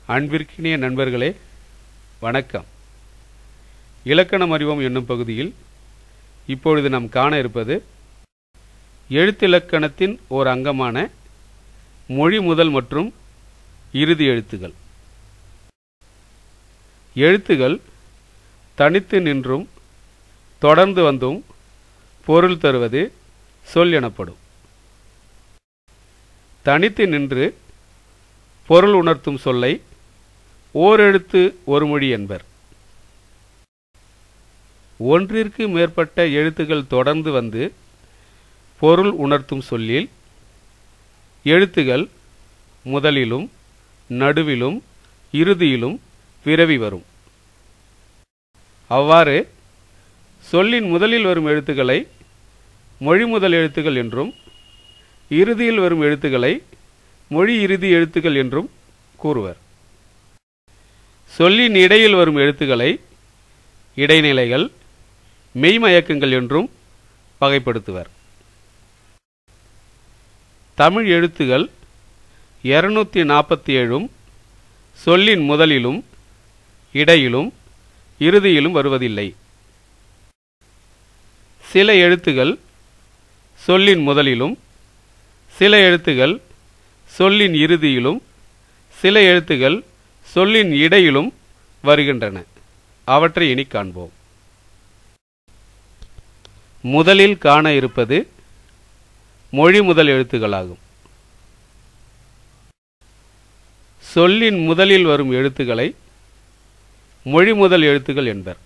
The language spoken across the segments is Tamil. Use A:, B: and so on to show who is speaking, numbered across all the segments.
A: அன்பிற்கினிய நண்பர்களே வணக்கம் இலக்கணம் அறிவோம் என்னும் பகுதியில் இப்பொழுது நாம் காண இருப்பது எழுத்திலக்கணத்தின் ஓர் அங்கமான மொழி முதல் மற்றும் இறுதி எழுத்துகள் எழுத்துகள் தனித்து நின்றும் தொடர்ந்து வந்தும் பொருள் தருவது சொல் எனப்படும் தனித்து நின்று பொருள் உணர்த்தும் சொல்லை ஓரெழுத்து ஒரு மொழி என்பர் ஒன்றிற்கு மேற்பட்ட எழுத்துகள் தொடர்ந்து வந்து பொருள் உணர்த்தும் சொல்லில் எழுத்துகள் முதலிலும் நடுவிலும் இறுதியிலும் விரவி வரும் அவ்வாறு சொல்லின் முதலில் வரும் எழுத்துக்களை மொழி முதல் எழுத்துக்கள் என்றும் இறுதியில் வரும் எழுத்துக்களை மொழி இறுதி எழுத்துக்கள் என்றும் கூறுவர் சொல்லின் இடையில் வரும் எழுத்துக்களை இடைநிலைகள் மெய்மயக்கங்கள் என்றும் வகைப்படுத்துவர் தமிழ் எழுத்துகள் இருநூத்தி நாற்பத்தி ஏழும் சொல்லின் முதலிலும் இடையிலும் இறுதியிலும் வருவதில்லை சில எழுத்துகள் சொல்லின் முதலிலும் சில எழுத்துகள் சொல்லின் இறுதியிலும் சில எழுத்துகள் சொல்லின் இடையிலும் வருகின்றன அவற்றை இனி காண்போம் முதலில் காண இருப்பது மொழி முதல் எழுத்துகளாகும் சொல்லின் முதலில் வரும் எழுத்துக்களை மொழி முதல் எழுத்துக்கள் என்பர்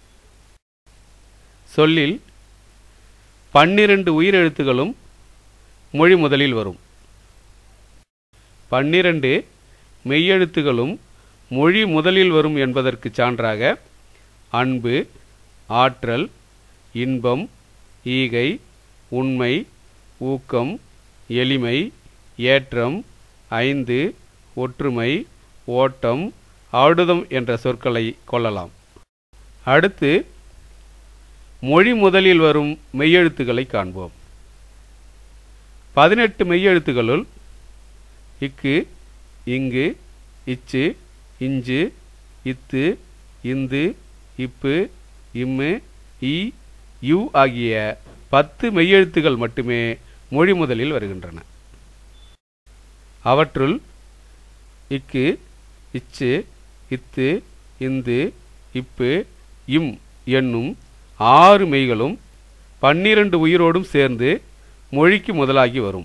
A: சொல்லில் பன்னிரண்டு உயிரெழுத்துகளும் மொழி முதலில் வரும் பன்னிரண்டு மெய்யெழுத்துகளும் மொழி முதலில் வரும் என்பதற்கு சான்றாக அன்பு ஆற்றல் இன்பம் ஈகை உண்மை ஊக்கம் எளிமை ஏற்றம் ஐந்து ஒற்றுமை ஓட்டம் ஆடுதம் என்ற சொற்களை கொள்ளலாம் அடுத்து மொழி முதலில் வரும் மெய்யெழுத்துக்களை காண்போம் பதினெட்டு மெய்யெழுத்துகளுள் இக்கு இங்கு இச்சு இஞ்சு இத்து இந்து இப்பு இம்மு இ யு ஆகிய பத்து மெய்யெழுத்துகள் மட்டுமே மொழி முதலில் வருகின்றன அவற்றுள் இக்கு இச்சு இத்து இந்து இப்பு இம் என்னும் ஆறு மெய்களும் பன்னிரண்டு உயிரோடும் சேர்ந்து மொழிக்கு முதலாகி வரும்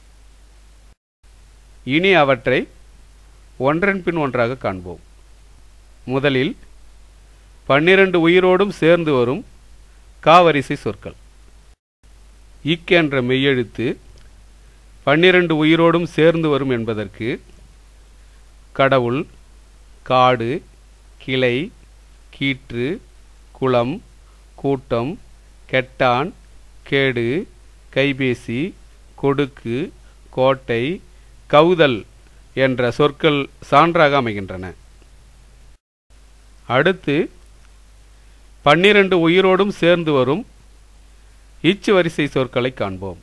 A: இனி அவற்றை ஒன்றன் பின் ஒன்றாக காண்போம் முதலில் பன்னிரண்டு உயிரோடும் சேர்ந்து வரும் காவரிசை சொற்கள் இக் என்ற மெய்யெழுத்து பன்னிரண்டு உயிரோடும் சேர்ந்து வரும் என்பதற்கு கடவுள் காடு கிளை கீற்று குளம் கூட்டம் கெட்டான் கேடு கைபேசி கொடுக்கு கோட்டை கவுதல் என்ற சொற்கள் சான்றாக அமைகின்றன அடுத்து பன்னிரண்டு உயிரோடும் சேர்ந்து வரும் இச்சு வரிசை சொற்களை காண்போம்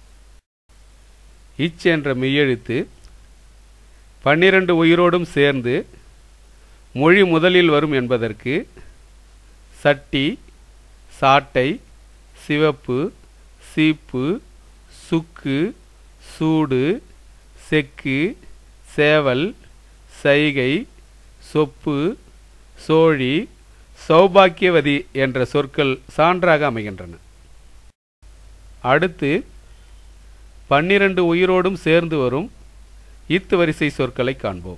A: இச் என்ற மெய்யெழுத்து பன்னிரண்டு உயிரோடும் சேர்ந்து மொழி முதலில் வரும் என்பதற்கு சட்டி சாட்டை சிவப்பு சீப்பு சுக்கு சூடு செக்கு சேவல் சைகை சொப்பு சோழி சௌபாக்கியவதி என்ற சொற்கள் சான்றாக அமைகின்றன அடுத்து பன்னிரண்டு உயிரோடும் சேர்ந்து வரும் இத் வரிசை சொற்களை காண்போம்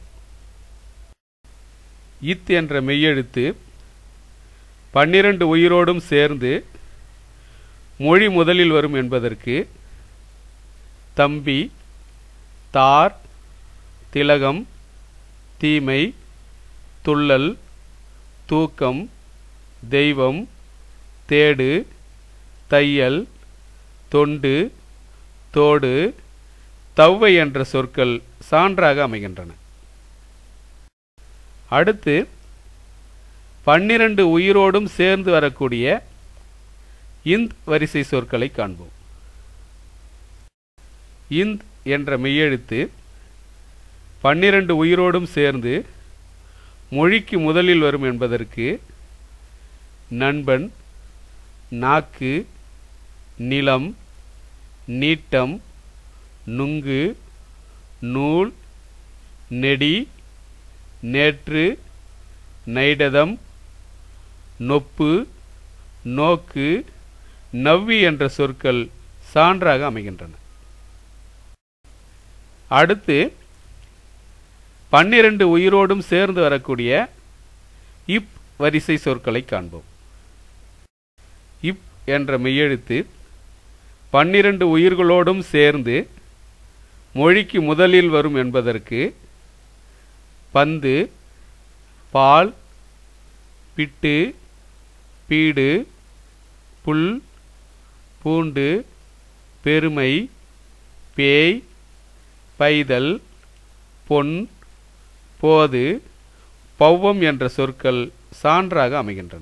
A: இத் என்ற மெய்யெழுத்து பன்னிரண்டு உயிரோடும் சேர்ந்து மொழி முதலில் வரும் என்பதற்கு தம்பி தார் திலகம் தீமை துள்ளல் தூக்கம் தெய்வம் தேடு தையல் தொண்டு தோடு தவ்வை என்ற சொற்கள் சான்றாக அமைகின்றன அடுத்து பன்னிரண்டு உயிரோடும் சேர்ந்து வரக்கூடிய இந்த் வரிசை சொற்களை காண்போம் இந்த் என்ற மெய்யெழுத்து பன்னிரண்டு உயிரோடும் சேர்ந்து மொழிக்கு முதலில் வரும் என்பதற்கு நண்பன் நாக்கு நிலம் நீட்டம் நுங்கு நூல் நெடி நேற்று நைடதம் நொப்பு நோக்கு நவ்வி என்ற சொற்கள் சான்றாக அமைகின்றன அடுத்து பன்னிரண்டு உயிரோடும் சேர்ந்து வரக்கூடிய இப் வரிசை சொற்களை காண்போம் இப் என்ற மெய்யெழுத்து பன்னிரண்டு உயிர்களோடும் சேர்ந்து மொழிக்கு முதலில் வரும் என்பதற்கு பந்து பால் பிட்டு பீடு புல் பூண்டு பெருமை பேய் பைதல் பொன் போது பௌவம் என்ற சொற்கள் சான்றாக அமைகின்றன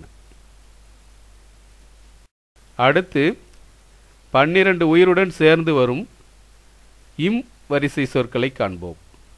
A: அடுத்து பன்னிரண்டு உயிருடன் சேர்ந்து வரும் இம் வரிசை சொற்களை காண்போம்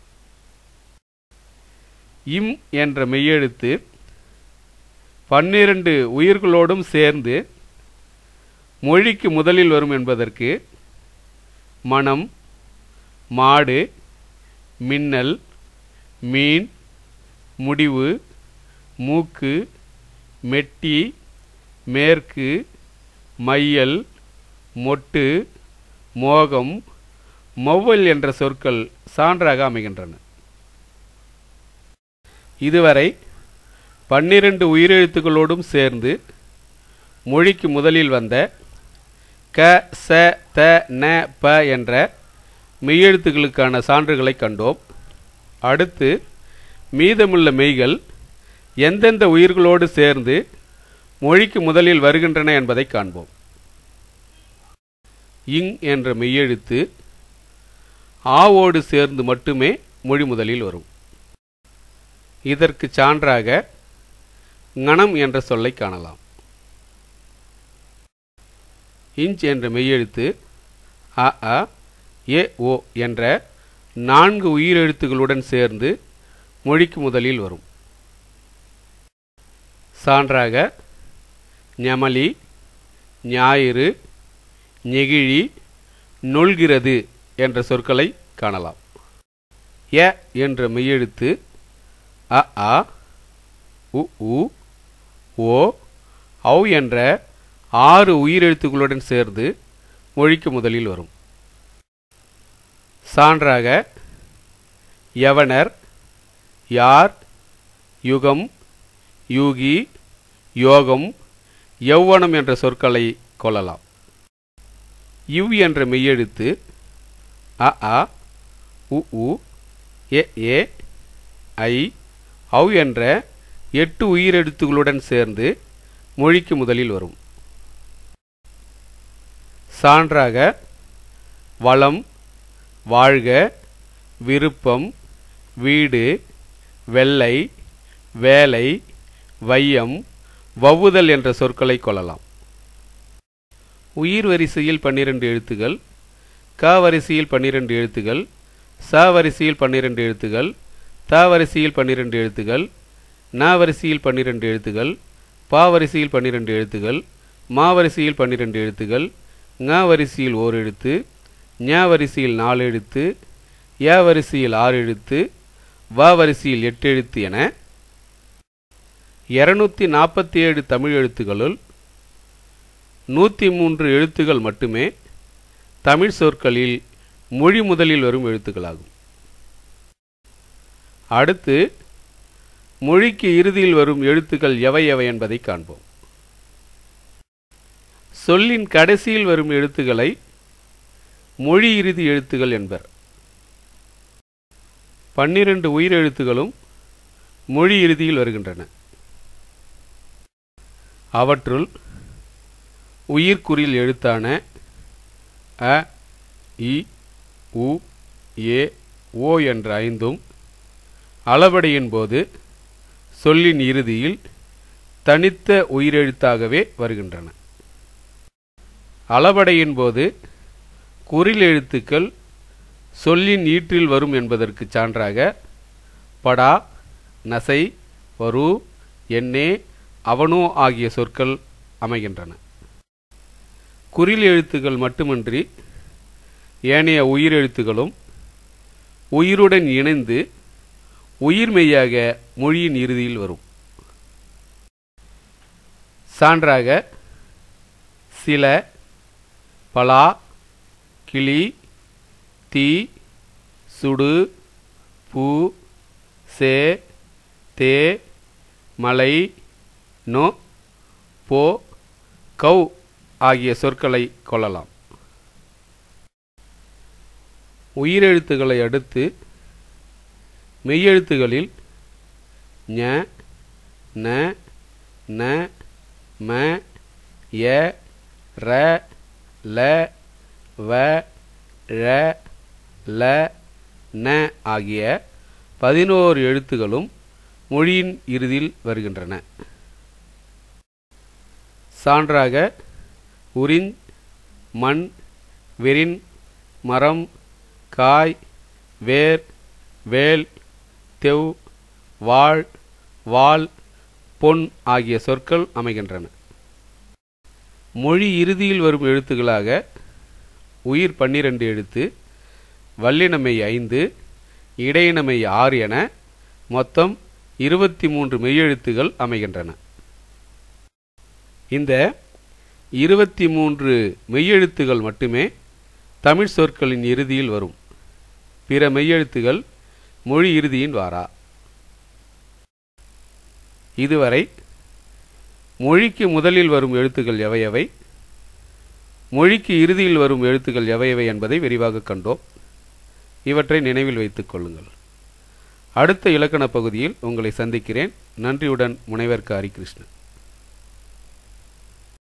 A: இம் என்ற மெய்யெழுத்து பன்னிரண்டு உயிர்களோடும் சேர்ந்து மொழிக்கு முதலில் வரும் என்பதற்கு மனம் மாடு மின்னல் மீன் முடிவு மூக்கு மெட்டி மேற்கு மையல் மொட்டு மோகம் மொவ்வல் என்ற சொற்கள் சான்றாக அமைகின்றன இதுவரை பன்னிரண்டு உயிரெழுத்துக்களோடும் சேர்ந்து மொழிக்கு முதலில் வந்த க ச த ந ப என்ற மெய்யெழுத்துக்களுக்கான சான்றுகளை கண்டோம் அடுத்து மீதமுள்ள மெய்கள் எந்தெந்த உயிர்களோடு சேர்ந்து மொழிக்கு முதலில் வருகின்றன என்பதை காண்போம் இங் என்ற மெய்யெழுத்து ஆவோடு சேர்ந்து மட்டுமே மொழி முதலில் வரும் இதற்கு சான்றாக ஙனம் என்ற சொல்லை காணலாம் இஞ்ச் என்ற மெய்யெழுத்து அ அ ஏ ஓ என்ற நான்கு உயிரெழுத்துகளுடன் சேர்ந்து மொழிக்கு முதலில் வரும் சான்றாக ஞமலி ஞாயிறு நெகிழி நொல்கிறது என்ற சொற்களை காணலாம் ய என்ற மெய்யெழுத்து அ ஆ உ உ ஓ ஔ என்ற ஆறு உயிரெழுத்துக்களுடன் சேர்ந்து மொழிக்கு முதலில் வரும் சான்றாக யவனர் யார் யுகம் யூகி யோகம் யௌவனம் என்ற சொற்களை கொள்ளலாம் இவ் என்ற மெய்யெழுத்து அ ஆ உ உ எ ஏ ஐ ஔ என்ற எட்டு உயிரெழுத்துகளுடன் சேர்ந்து மொழிக்கு முதலில் வரும் சான்றாக வளம் வாழ்க விருப்பம் வீடு வெள்ளை வேலை வையம் வவ்வுதல் என்ற சொற்களை கொள்ளலாம் உயிர் வரிசையில் பன்னிரண்டு எழுத்துகள் க வரிசையில் பன்னிரண்டு எழுத்துகள் ச வரிசையில் பன்னிரண்டு எழுத்துகள் த வரிசையில் பன்னிரண்டு எழுத்துகள் ந வரிசையில் பன்னிரண்டு எழுத்துகள் பா வரிசையில் பன்னிரண்டு எழுத்துகள் மா வரிசையில் பன்னிரண்டு எழுத்துகள் ங வரிசையில் ஓர் எழுத்து ஞ வரிசையில் நாலு எழுத்து ய வரிசையில் ஆறு எழுத்து வ வரிசையில் எட்டு எழுத்து என இருநூத்தி நாற்பத்தி ஏழு தமிழ் எழுத்துகளுள் நூற்றி மூன்று எழுத்துகள் மட்டுமே தமிழ் சொற்களில் மொழி முதலில் வரும் எழுத்துக்களாகும் அடுத்து மொழிக்கு இறுதியில் வரும் எழுத்துக்கள் எவை எவை என்பதை காண்போம் சொல்லின் கடைசியில் வரும் எழுத்துக்களை மொழி இறுதி எழுத்துகள் என்பர் பன்னிரண்டு உயிரெழுத்துகளும் மொழி இறுதியில் வருகின்றன அவற்றுள் உயிர்க்குறில் எழுத்தான அ இ உ ஏ ஓ என்ற ஐந்தும் அளபடையின் போது சொல்லின் இறுதியில் தனித்த உயிரெழுத்தாகவே வருகின்றன அளபடையின் போது குறில் எழுத்துக்கள் சொல்லின் ஈற்றில் வரும் என்பதற்கு சான்றாக படா நசை வரு என்னே அவனோ ஆகிய சொற்கள் அமைகின்றன குறில் எழுத்துக்கள் மட்டுமன்றி ஏனைய உயிரெழுத்துகளும் உயிருடன் இணைந்து உயிர்மெய்யாக மொழியின் இறுதியில் வரும் சான்றாக சில பலா கிளி தீ சுடு பூ சே தே மலை நோ போ கௌ ஆகிய சொற்களை கொள்ளலாம் உயிரெழுத்துக்களை அடுத்து மெய்யெழுத்துகளில் ஞ ந ந ம ய ர ல வ ழ ல ந ஆகிய பதினோரு எழுத்துகளும் மொழியின் இறுதியில் வருகின்றன சான்றாக உரின் மண் வெறின் மரம் காய் வேர் வேல் தெவ் வாழ் வாள் பொன் ஆகிய சொற்கள் அமைகின்றன மொழி இறுதியில் வரும் எழுத்துக்களாக உயிர் பன்னிரண்டு எழுத்து வல்லினமை ஐந்து இடையினமை ஆறு என மொத்தம் இருபத்தி மூன்று மெய்யெழுத்துகள் அமைகின்றன இந்த இருபத்தி மூன்று மெய்யெழுத்துகள் மட்டுமே தமிழ் சொற்களின் இறுதியில் வரும் பிற மெய்யெழுத்துகள் மொழி இறுதியின் வாரா இதுவரை மொழிக்கு முதலில் வரும் எழுத்துக்கள் எவையவை மொழிக்கு இறுதியில் வரும் எழுத்துக்கள் எவையவை என்பதை விரிவாக கண்டோம் இவற்றை நினைவில் வைத்துக் கொள்ளுங்கள் அடுத்த இலக்கண பகுதியில் உங்களை சந்திக்கிறேன் நன்றியுடன் முனைவர் ஹரிகிருஷ்ணன்